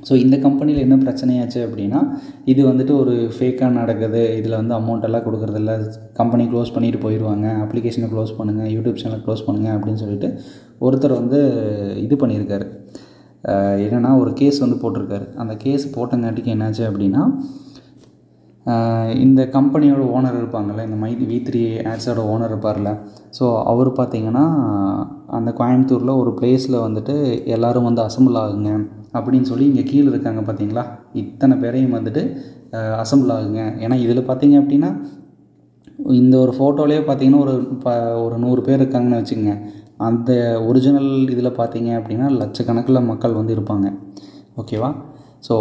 so இந்த கம்பெனியில் என்ன பிரச்சனையாச்சு அப்படின்னா இது வந்துட்டு ஒரு ஃபேக்காக நடக்குது இதில் வந்து அமௌண்ட் எல்லாம் கொடுக்குறதில்ல கம்பெனி க்ளோஸ் பண்ணிட்டு போயிடுவாங்க அப்ளிகேஷனை க்ளோஸ் பண்ணுங்கள் யூடியூப் சேனலை க்ளோஸ் பண்ணுங்கள் அப்படின்னு சொல்லிட்டு ஒருத்தர் வந்து இது பண்ணியிருக்காரு அஹ் என்னன்னா ஒரு கேஸ் வந்து போட்டிருக்காரு அந்த கேஸ் போட்டங்காட்டிக்கு என்னாச்சு அப்படின்னா ஆஹ் இந்த கம்பெனியோட ஓனர் இருப்பாங்கள்ல இந்த மைதி வி த்ரீ ஆட்ஸோட ஓனர் இருப்பார்ல ஸோ அவர் பார்த்தீங்கன்னா அந்த கோயம்புத்தூரில் ஒரு பிளேஸில் வந்துட்டு எல்லாரும் வந்து அசம்பிள் ஆகுங்க அப்படின்னு சொல்லி இங்கே கீழே இருக்காங்க பார்த்தீங்களா இத்தனை பேரையும் வந்துட்டு அசம்பிள் ஆகுங்க ஏன்னா இதில் பார்த்தீங்க அப்படின்னா இந்த ஒரு ஃபோட்டோலேயே பார்த்தீங்கன்னா ஒரு ப ஒரு நூறு பேர் இருக்காங்கன்னு வச்சுக்கோங்க அந்த ஒரிஜினல் இதில் பார்த்தீங்க அப்படின்னா லட்சக்கணக்கில் மக்கள் வந்து இருப்பாங்க ஓகேவா ஸோ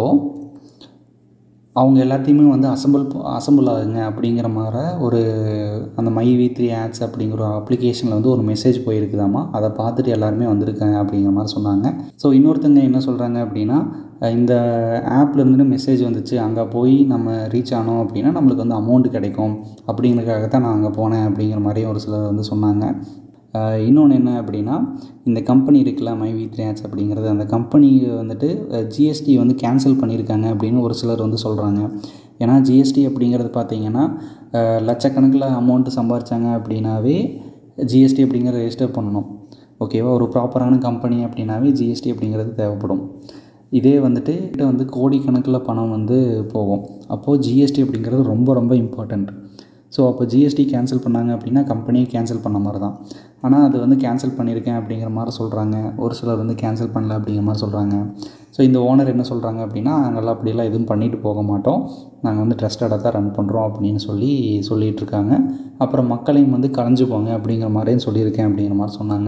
அவங்க எல்லாத்தையுமே வந்து அசம்பிள் அசம்பிள் ஆகுங்க அப்படிங்கிற மாதிரி ஒரு அந்த மை வி த்ரீ ஆட்ஸ் அப்படிங்கிற ஒரு அப்ளிகேஷனில் வந்து ஒரு மெசேஜ் போயிருக்குதாமா அதை பார்த்துட்டு எல்லாருமே வந்திருக்காங்க அப்படிங்கிற மாதிரி சொன்னாங்க ஸோ இன்னொருத்தங்க என்ன சொல்கிறாங்க அப்படின்னா அஹ் இந்த ஆப்லேருந்து மெசேஜ் வந்துச்சு அங்கே போய் நம்ம ரீச் ஆனோம் அப்படின்னா நம்மளுக்கு வந்து அமௌண்ட் கிடைக்கும் அப்படிங்கிறதுக்காக தான் நான் அங்கே போனேன் அப்படிங்கிற மாதிரியும் ஒரு சிலர் வந்து சொன்னாங்க இன்னொன்று என்ன அப்படின்னா இந்த கம்பெனி இருக்குல்ல மை வி த்ரீ ஆட்ஸ் அப்படிங்கிறது அந்த கம்பெனி வந்துட்டு ஜிஎஸ்டி வந்து கேன்சல் பண்ணியிருக்காங்க அப்படின்னு ஒரு சிலர் வந்து சொல்கிறாங்க ஏன்னா ஜிஎஸ்டி அப்படிங்கிறது பார்த்தீங்கன்னா அஹ், லட்சக்கணக்கில் அமௌண்ட்டு சம்பாரிச்சாங்க அப்படின்னாவே ஜிஎஸ்டி அப்படிங்கிறத ரெஜிஸ்டர் பண்ணணும் ஓகேவா ஒரு ப்ராப்பரான கம்பெனி அப்படின்னாவே ஜிஎஸ்டி அப்படிங்கிறது தேவைப்படும் இதே வந்துட்டு கிட்ட வந்து கோடிக்கணக்கில் பணம் வந்து போகும் அப்போது ஜிஎஸ்டி அப்படிங்கிறது ரொம்ப ரொம்ப இம்பார்ட்டண்ட் ஸோ அப்போ ஜிஎஸ்டி கேன்சல் பண்ணாங்க அப்படின்னா கம்பெனியை கேன்சல் பண்ண மாதிரி தான் ஆனால் அது வந்து கேன்சல் பண்ணியிருக்கேன் அப்படிங்கிற மாதிரி சொல்கிறாங்க ஒரு சிலர் வந்து கேன்சல் பண்ணல அப்படிங்கிற மாதிரி சொல்கிறாங்க ஸோ இந்த ஓனர் என்ன சொல்கிறாங்க அப்படின்னா நாங்கள்லாம் அப்படியெல்லாம் எதுவும் பண்ணிட்டு போக மாட்டோம் நாங்கள் வந்து ட்ரஸ்டடாக தான் ரன் பண்ணுறோம் அப்படின்னு சொல்லி சொல்லிகிட்டு இருக்காங்க அப்புறம் மக்களையும் வந்து கலைஞ்சு போங்க அப்படிங்கிற மாதிரியும் சொல்லியிருக்கேன் அப்படிங்கிற மாதிரி சொன்னாங்க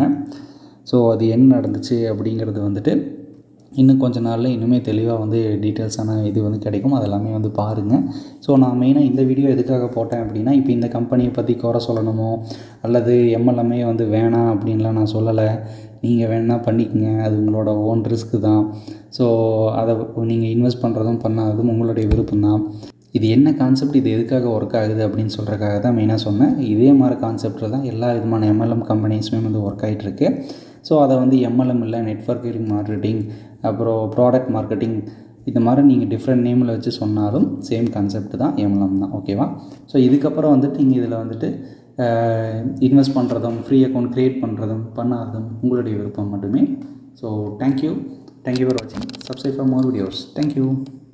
ஸோ அது என்ன நடந்துச்சு அப்படிங்கிறது வந்துட்டு இன்னும் கொஞ்ச நாளில் இன்னுமே தெளிவாக வந்து டீட்டெயில்ஸான இது வந்து கிடைக்கும் அதெல்லாமே வந்து பாருங்கள் ஸோ நான் மெயினாக இந்த வீடியோ எதுக்காக போட்டேன் அப்படின்னா இப்போ இந்த கம்பெனியை பற்றி குறை சொல்லணுமோ அல்லது எம்எல்எம்ஏ வந்து வேணாம் அப்படின்லாம் நான் சொல்லலை நீங்கள் வேணால் பண்ணிக்கங்க அது உங்களோட ஓன் ரிஸ்க்கு தான் ஸோ அதை நீங்கள் இன்வெஸ்ட் பண்ணுறதும் பண்ணாததும் உங்களுடைய விருப்பம் தான் இது என்ன கான்செப்ட் இது எதுக்காக ஒர்க் ஆகுது அப்படின்னு சொல்கிறக்காக தான் மெயினாக சொன்னேன் இதே மாதிரி கான்செப்டில் தான் எல்லா விதமான எம்எல்எம் கம்பெனிஸுமே வந்து ஒர்க் ஆகிட்டுருக்கு ஸோ அதை வந்து எம்எல்எம் இல்லை நெட்ஒர்க்கிங் மார்க்கெட்டிங் அப்புறம் ப்ராடக்ட் மார்க்கெட்டிங் இந்த மாதிரி நீங்கள் டிஃப்ரெண்ட் நேமில் வச்சு சொன்னாலும் சேம் கான்செப்ட் தான் எம்எல்எம் தான் ஓகேவா ஸோ இதுக்கப்புறம் வந்துட்டு நீங்கள் இதில் வந்துட்டு இன்வெஸ்ட் பண்ணுறதும் ஃப்ரீ அக்கௌண்ட் க்ரியேட் பண்ணுறதும் பண்ணாததும் உங்களுடைய விருப்பம் மட்டுமே ஸோ தேங்க்யூ தேங்க்யூ ஃபார் வாட்சிங் subscribe for more videos thank you